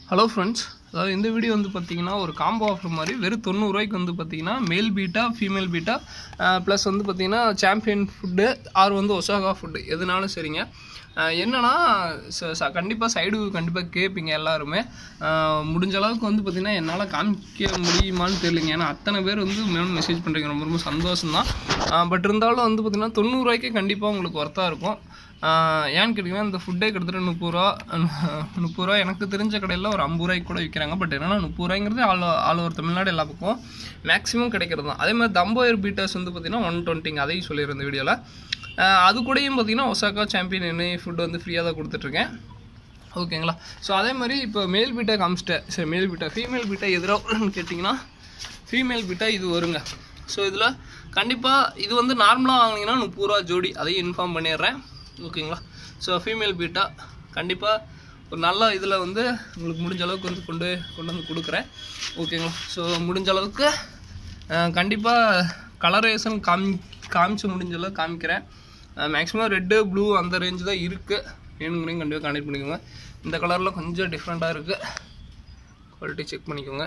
hello friends அதாவது இந்த video வந்து பார்த்தீங்கன்னா ஒரு காம்போ ஆஃபர் மாதிரி வெறும் தொண்ணூறுரூவாய்க்கு வந்து பார்த்தீங்கன்னா மேல் பீட்டா ஃபீமேல் பீட்டா ப்ளஸ் வந்து பார்த்தீங்கன்னா சாம்பியன் ஃபுட்டு ஆர் வந்து ஒசாகா ஃபுட்டு எதுனாலும் சரிங்க அஹ் என்னன்னா கண்டிப்பாக சைடு கண்டிப்பாக கேட்பீங்க எல்லாருமே அஹ் முடிஞ்ச அளவுக்கு வந்து பார்த்தீங்கன்னா என்னால் காமிக்க முடியுமான்னு தெரியலைங்க ஏன்னா அத்தனை பேர் வந்து மேலும் மெசேஜ் பண்ணுறீங்க ரொம்ப ரொம்ப சந்தோஷம் தான் பட் இருந்தாலும் வந்து பார்த்தீங்கன்னா தொண்ணூறுரூவாய்க்கே கண்டிப்பாக உங்களுக்கு ஒர்த்தாக இருக்கும் ஆஹ் ஏன்னு கேட்டிங்கன்னா இந்த ஃபுட்டே கிட்டத்தட்ட முப்பது ரூபா முப்பது ரூபா எனக்கு தெரிஞ்ச கடையில் ஒரு ஐம்பது ரூபாய்க்கு கூட விற்கிறாங்க பட் என்னன்னா முப்பது ரூபாய்ங்கிறது ஆல் ஆல் ஓவர் தமிழ்நாடு எல்லா பக்கம் மேக்ஸிமம் கிடைக்கிறது தான் அதே மாதிரி தம்போயர் பீட்டர்ஸ் வந்து பார்த்தீங்கன்னா ஒன் டுவெண்ட்டிங்க அதையும் சொல்லியிருந்த இந்த வீடியோவில் அது கூடயும் பார்த்தீங்கன்னா ஒசாக்கா சாம்பியன் என்ன ஃபுட் வந்து ஃப்ரீயாக தான் கொடுத்துட்ருக்கேன் ஓகேங்களா ஸோ அதே மாதிரி இப்போ மேல் பீட்டா காமிச்சிட்டேன் சரி மேல் பீட்டா ஃபீமேல் பீட்டா எதிராக கேட்டிங்கன்னா ஃபீமேல் பீட்டா இது வருங்க ஸோ இதில் கண்டிப்பாக இது வந்து நார்மலாக வாங்கினீங்கன்னா முப்பது ரூபா ஜோடி அதையும் இன்ஃபார்ம் பண்ணிடுறேன் ஓகேங்களா ஸோ ஃபீமேல் பீட்டா கண்டிப்பாக ஒரு நல்ல இதில் வந்து உங்களுக்கு முடிஞ்ச அளவுக்கு வந்து கொண்டு கொண்டு வந்து கொடுக்குறேன் ஓகேங்களா ஸோ முடிஞ்ச அளவுக்கு கண்டிப்பாக கலரேஷன் காமி காமிச்சு முடிஞ்ச அளவுக்கு காமிக்கிறேன் மேக்ஸிமம் ரெட்டு ப்ளூ அந்த ரேஞ்சு தான் இருக்குது வேணுங்கிறீங்க கண்டிப்பாக கனெக்ட் பண்ணிக்கோங்க இந்த கலரில் கொஞ்சம் டிஃப்ரெண்ட்டாக இருக்குது குவாலிட்டி செக் பண்ணிக்கோங்க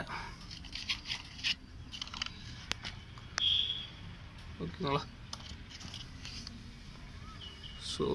ஓகேங்களா ஸோ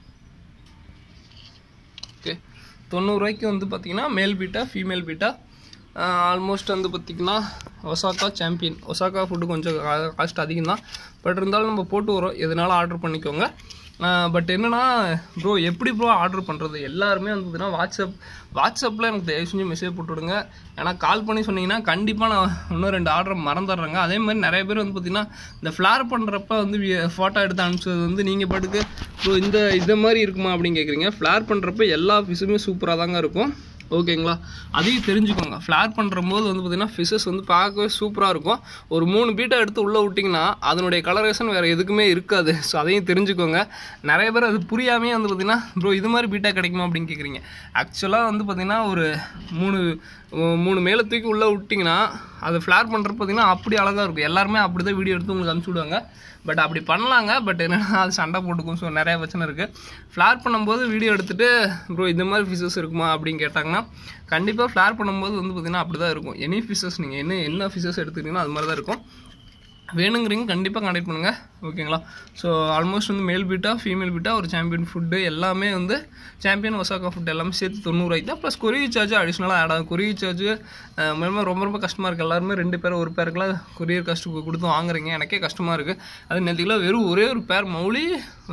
ஓகே தொண்ணூறுரூவாய்க்கு வந்து பார்த்தீங்கன்னா மேல் பீட்டா ஃபீமேல் பீட்டா ஆல்மோஸ்ட் வந்து பார்த்திங்கன்னா ஒசாக்கா சாம்பியன் ஒசாக்கா ஃபுட்டு கொஞ்சம் காஸ்ட் அதிகம் தான் பட் இருந்தாலும் நம்ம போட்டு வரோம் எதனால ஆர்டர் பண்ணிக்கோங்க பட் என்னன்னா ப்ரோ எப்படி ப்ரோ ஆர்டர் பண்ணுறது எல்லாருமே வந்து பார்த்தீங்கன்னா வாட்ஸ்அப் வாட்ஸ்அப்பில் எனக்கு தயவு செஞ்சு மெசேஜ் போட்டுவிடுங்க ஏன்னா கால் பண்ணி சொன்னீங்கன்னா கண்டிப்பாக நான் இன்னும் ரெண்டு ஆர்டர் மறந்துடுறேங்க அதே மாதிரி நிறைய பேர் வந்து பார்த்தீங்கன்னா இந்த ஃப்ளார் பண்ணுறப்ப வந்து ஃபோட்டோ எடுத்து அனுப்பிச்சது வந்து நீங்கள் பாட்டுக்கு ப்ரோ இந்த இந்த மாதிரி இருக்குமா அப்படின்னு கேட்குறீங்க ஃப்ளார் பண்ணுறப்ப எல்லா ஃபிஷ்ஷுமே சூப்பராக தாங்க இருக்கும் ஓகேங்களா அதையும் தெரிஞ்சுக்கோங்க ஃப்ளார் பண்ணுற போது வந்து பார்த்திங்கன்னா ஃபிஷ்ஷஸ் வந்து பார்க்கவே சூப்பராக இருக்கும் ஒரு மூணு பீட்டை எடுத்து உள்ளே விட்டிங்கன்னா அதனுடைய கலரேஷன் வேறு எதுக்குமே இருக்காது ஸோ அதையும் தெரிஞ்சுக்கோங்க நிறைய பேர் அது புரியாமே வந்து பார்த்திங்கன்னா ப்ரோ இது மாதிரி பீட்டா கிடைக்குமா அப்படின்னு கேட்குறீங்க ஆக்சுவலாக வந்து பார்த்திங்கன்னா ஒரு மூணு மூணு மேலே தூக்கி உள்ளே விட்டிங்கன்னா அது ஃப்ளார் பண்ணுறப்ப பார்த்திங்கன்னா அப்படி அழகாக இருக்கும் எல்லாருமே அப்படி தான் வீடியோ எடுத்து உங்களுக்கு அனுப்பிச்சி விடுவாங்க பட் அப்படி பண்ணலாங்க பட் என்னென்னா அது சண்டை போட்டுக்கும் ஸோ நிறைய பிரச்சனை இருக்குது ஃப்ளார் பண்ணும்போது வீடியோ எடுத்துகிட்டு ப்ரோ இந்த மாதிரி ஃபிஷஸ் இருக்குமா அப்படின்னு கேட்டாங்கன்னா கண்டிப்பாக ஃப்ளார் பண்ணும்போது வந்து பார்த்திங்கன்னா அப்படி தான் இருக்கும் எனி ஃபிஷஸ் நீங்கள் என்ன என்ன ஃபிஷஸ் எடுத்துக்கிட்டீங்கன்னா அது மாதிரி தான் இருக்கும் வேணுங்கிறீங்க கண்டிப்பாக கண்டக்ட் பண்ணுங்கள் ஓகேங்களா ஸோ ஆல்மோஸ்ட் வந்து மேல் பீட்டா ஃபீமேல் பீட்டா ஒரு சாம்பியன் ஃபுட்டு எல்லாமே வந்து சாம்பியன் ஒசாக்கா ஃபுட் எல்லாமே சேர்த்து தொண்ணூறுவாய்க்கு தான் ப்ளஸ் கொரியர் சார்ஜ் அடிஷ்னலாக ஆட் ஆகும் கொரியர் சார்ஜ் மூலமாக ரொம்ப ரொம்ப கஷ்டமாக இருக்குது எல்லாருமே ரெண்டு பேர் ஒரு பேருக்குலாம் கொரியர் காஸ்ட் கொடுத்து வாங்குறீங்க எனக்கே கஷ்டமாக இருக்குது அது நேற்றுக்குலாம் வெறும் ஒரே ஒரு பேர் மௌலி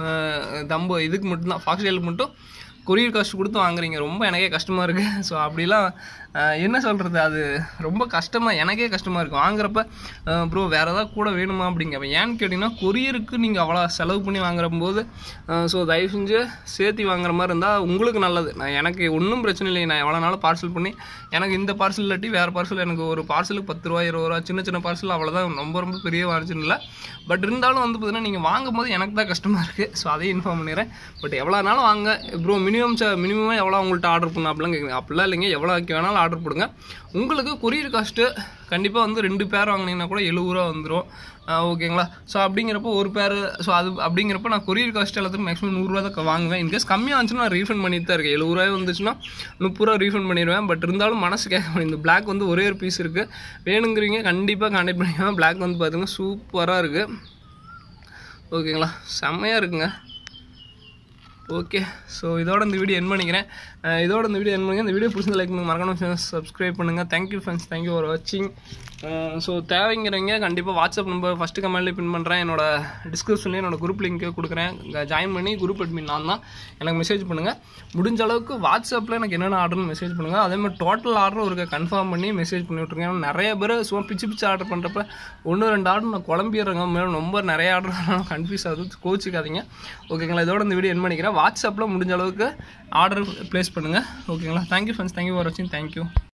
தம்பு இதுக்கு மட்டும்தான் ஃபாக்ஸ்டைலுக்கு மட்டும் கொரியர் காஸ்ட் கொடுத்து வாங்குறீங்க ரொம்ப எனக்கே கஷ்டமாக இருக்குது ஸோ அப்படிலாம் என்ன சொல்கிறது அது ரொம்ப கஷ்டமாக எனக்கே கஷ்டமாக இருக்கும் வாங்குறப்ப ப்ரோ வேறு ஏதாவது கூட வேணுமா அப்படிங்க ஏன்னு கேட்டிங்கன்னா கொரியருக்கு நீங்கள் அவ்வளோ செலவு பண்ணி வாங்குற போது ஸோ தயவு செஞ்சு சேர்த்தி வாங்குற மாதிரி இருந்தால் உங்களுக்கு நல்லது நான் எனக்கு ஒன்றும் பிரச்சனை இல்லை நான் எவ்வளோ நாளும் பார்சல் பண்ணி எனக்கு இந்த பார்சல் இல்லாட்டி வேறு பார்சல் எனக்கு ஒரு பார்சலுக்கு பத்து ரூபா இருபது ரூபா சின்ன சின்ன பார்சல் அவ்வளோதான் ரொம்ப ரொம்ப பெரிய மார்ஜின் இல்லை பட் இருந்தாலும் வந்து பார்த்தீங்கன்னா நீங்கள் வாங்கும் போது எனக்கு தான் கஷ்டமாக இருக்குது ஸோ அதையும் இன்ஃபார்ம் பண்ணிடுறேன் பட் எவ்வளோ நாளும் வாங்க ப்ரோ மினிமம் மினிமமாக எவ்வளோ உங்கள்கிட்ட ஆர்டர் பண்ண அப்படிலாம் கேட்குறீங்க அப்படிலாம் இல்லைங்க எவ்வளோ வேணாலும் ஆர்டர் போடுங்க உங்களுக்கு கொரியர் காஸ்ட்டு கண்டிப்பாக வந்து ரெண்டு பேர் வாங்கினீங்கன்னா கூட எழுபது ரூபா வந்துடும் ஓகேங்களா ஸோ அப்படிங்கிறப்போ ஒரு பேர் ஸோ அது அப்படிங்கிறப்ப நான் கொரியர் காஸ்ட் எல்லாத்துக்கும் மேக்ஸிமம் நூறுரூவா தான் வாங்குவேன் இன்கேஸ் கம்மியாக வந்துச்சுன்னா நான் ரீஃபண்ட் பண்ணிட்டு தான் இருக்கேன் எழுபது ரூபாய் வந்துச்சுன்னா முப்பது ரூபா ரீஃபண்ட் பண்ணிடுவேன் பட் இருந்தாலும் மனசு கேட்க இந்த பிளாக் வந்து ஒரே ஒரு பீஸ் இருக்குது வேணுங்கிறீங்க கண்டிப்பாக கான்டெக்ட் பண்ணிக்கலாம் பிளாக் வந்து பார்த்துங்க சூப்பராக இருக்குது ஓகேங்களா செம்மையாக இருக்குங்க ஓகே ஸோ இதோட இந்த வீடியோ என் பண்ணிக்கிறேன் இதோட இந்த வீடியோ என் பண்ணிக்கிறேன் இந்த வீடியோ பிடிச்சது லைக் பண்ணுங்கள் மறக்காம சப்ஸ்கிரைப் பண்ணுங்கள் தேங்க்யூ ஃப்ரெண்ட்ஸ் தேங்க்யூ ஃபார் வாட்சிங் ஸோ தேவைங்கிறவங்க கண்டிப்பாக வாட்ஸ்அப் நம்பர் ஃபஸ்ட்டு கமெண்ட்லேயே பின் பண்ணுறேன் என்னோட டிஸ்கிரிப்ஷன்லேயே என்னோட குரூப் லிங்க்கு கொடுக்குறேன் ஜாயின் பண்ணி குரூப் அட்மின் நான் தான் எனக்கு மெசேஜ் பண்ணுங்கள் முடிஞ்ச அளவுக்கு வாட்ஸ்அப்பில் எனக்கு என்னென்ன ஆர்டர்னு மெசேஜ் பண்ணுங்கள் அதே மாதிரி டோட்டல் ஆர்டர் ஒரு கன்ஃபார்ம் பண்ணி மெசேஜ் பண்ணி விட்ருங்க ஏன்னா நிறைய பேர் சும்மா பிச்சு பிச்சு ஆர்டர் பண்ணுறப்ப ஒன்று ரெண்டு ஆர்டர் நான் குழம்பிடுறேங்க மேலும் ரொம்ப நிறைய ஆர்டர் கன்ஃபியூஸ் ஆகுது கோச்சிக்காதீங்க ஓகேங்களா இதோட இந்த வீடியோ என் பண்ணிக்கிறேன் வாட்ஸ்அப்பில் முடிஞ்ச அளவுக்கு ஆர்டர் ப்ளேஸ் பண்ணுங்கள் ஓகேங்களா தேங்க்யூ ஃப்ரெண்ட்ஸ் தேங்க்யூ ஃபார் வாட்சிங் தேங்க்யூ